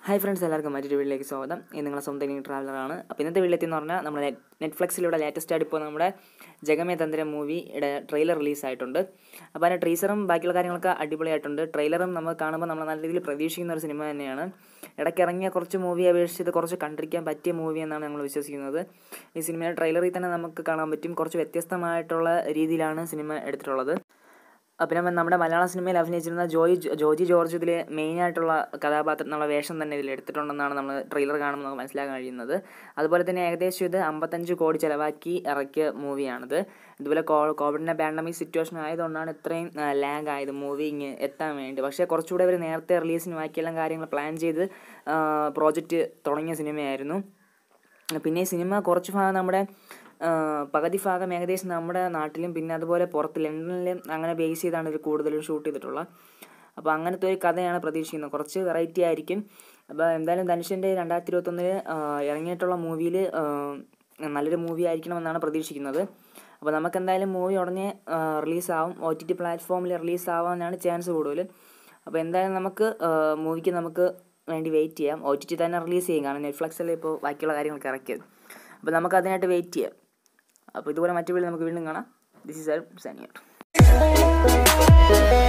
hi friends എല്ലാവർക്കും മറ്റൊരു വീട്ടിലേക്ക് സ്വാഗതം ഇത് നിങ്ങളെ സ്വന്തം ഇനി ട്രാവലറാണ് അപ്പോൾ ഇന്നത്തെ വീട്ടിലെത്തിയെന്ന് പറഞ്ഞാൽ നമ്മൾ നെറ്റ്ഫ്ലിക്സിലൂടെ ലേറ്റസ്റ്റ് ആയിട്ട് ഇപ്പോൾ നമ്മുടെ ജഗമേ തന്ത്രം മൂവിയുടെ ട്രെയിലർ റിലീസായിട്ടുണ്ട് അപ്പോൾ അതിൻ്റെ ടീസറും ബാക്കിയുള്ള കാര്യങ്ങളൊക്കെ അടിപൊളിയായിട്ടുണ്ട് ട്രെയിലറും നമ്മൾ കാണുമ്പോൾ നമ്മൾ നല്ല രീതിയിൽ പ്രതീക്ഷിക്കുന്ന ഒരു സിനിമ തന്നെയാണ് ഇടയ്ക്ക് ഇറങ്ങിയ കുറച്ച് മൂവി അപേക്ഷിച്ച് കുറച്ച് കണ്ടിരിക്കാൻ പറ്റിയ മൂവി എന്നാണ് ഞങ്ങൾ വിശ്വസിക്കുന്നത് ഈ സിനിമയുടെ ട്രെയിലറിൽ തന്നെ നമുക്ക് കാണാൻ പറ്റും കുറച്ച് വ്യത്യസ്തമായിട്ടുള്ള രീതിയിലാണ് സിനിമ എടുത്തിട്ടുള്ളത് പിന്നെ നമ്മുടെ മലയാള സിനിമയിൽ അഭിനയിച്ചിരുന്ന ജോയി ജോജി ജോർജ് ഇതിൽ മെയിനായിട്ടുള്ള കഥാപാത്രം എന്നുള്ള വേഷം തന്നെ ഇതിൽ എടുത്തിട്ടുണ്ടെന്നാണ് നമ്മൾ ട്രെയിലർ കാണുമ്പോൾ നമുക്ക് മനസ്സിലാക്കാൻ കഴിയുന്നത് അതുപോലെ തന്നെ ഏകദേശം ഇത് അമ്പത്തഞ്ച് കോടി ചിലവാക്കി ഇറക്കിയ മൂവിയാണിത് ഇതുപോലെ കോ കോവിഡിൻ്റെ പാൻഡമിക് സിറ്റുവേഷൻ ആയതുകൊണ്ടാണ് ഇത്രയും ലാഗ് ആയത് മൂവി ഇങ്ങ് എത്താൻ വേണ്ടി പക്ഷേ കുറച്ചുകൂടെ അവർ നേരത്തെ റിലീസിന് ബാക്കിയെല്ലാം കാര്യങ്ങൾ പ്ലാൻ ചെയ്ത് പ്രോജക്റ്റ് തുടങ്ങിയ സിനിമയായിരുന്നു പിന്നെ ഈ സിനിമ കുറച്ച് ഭാഗം നമ്മുടെ പകുതി ഭാഗം ഏകദേശം നമ്മുടെ നാട്ടിലും പിന്നെ അതുപോലെ പുറത്ത് ലണ്ടനിലും അങ്ങനെ ബേസ് ചെയ്താണ് ഇത് കൂടുതലും ഷൂട്ട് ചെയ്തിട്ടുള്ളത് അപ്പോൾ അങ്ങനത്തെ ഒരു കഥയാണ് പ്രതീക്ഷിക്കുന്നത് കുറച്ച് വെറൈറ്റി ആയിരിക്കും അപ്പോൾ എന്തായാലും ധനുഷിൻ്റെ രണ്ടായിരത്തി ഇരുപത്തൊന്നിൽ ഇറങ്ങിയിട്ടുള്ള മൂവിയിൽ നല്ലൊരു മൂവി ആയിരിക്കണമെന്നാണ് പ്രതീക്ഷിക്കുന്നത് അപ്പോൾ നമുക്ക് എന്തായാലും മൂവി ഉടനെ റിലീസാവും ഒ ടി ടി പ്ലാറ്റ്ഫോമിൽ റിലീസാവാനാണ് ചാൻസ് കൂടുതൽ അപ്പോൾ എന്തായാലും നമുക്ക് മൂവിക്ക് നമുക്ക് വേണ്ടി വെയിറ്റ് ചെയ്യാം ഒ ടി ടി തന്നെ റിലീസ് ചെയ്യും കാരണം നെറ്റ്ഫ്ലിക്സിൽ ഇപ്പോൾ ബാക്കിയുള്ള കാര്യങ്ങളൊക്കെ ഇറക്കിയത് അപ്പോൾ നമുക്ക് അതിനായിട്ട് വെയിറ്റ് ചെയ്യാം അപ്പോൾ ഇതുപോലെ മറ്റു വീട്ടിൽ നമുക്ക് വീണ്ടും കാണാം ദിസ് ഇസ് സനിയർ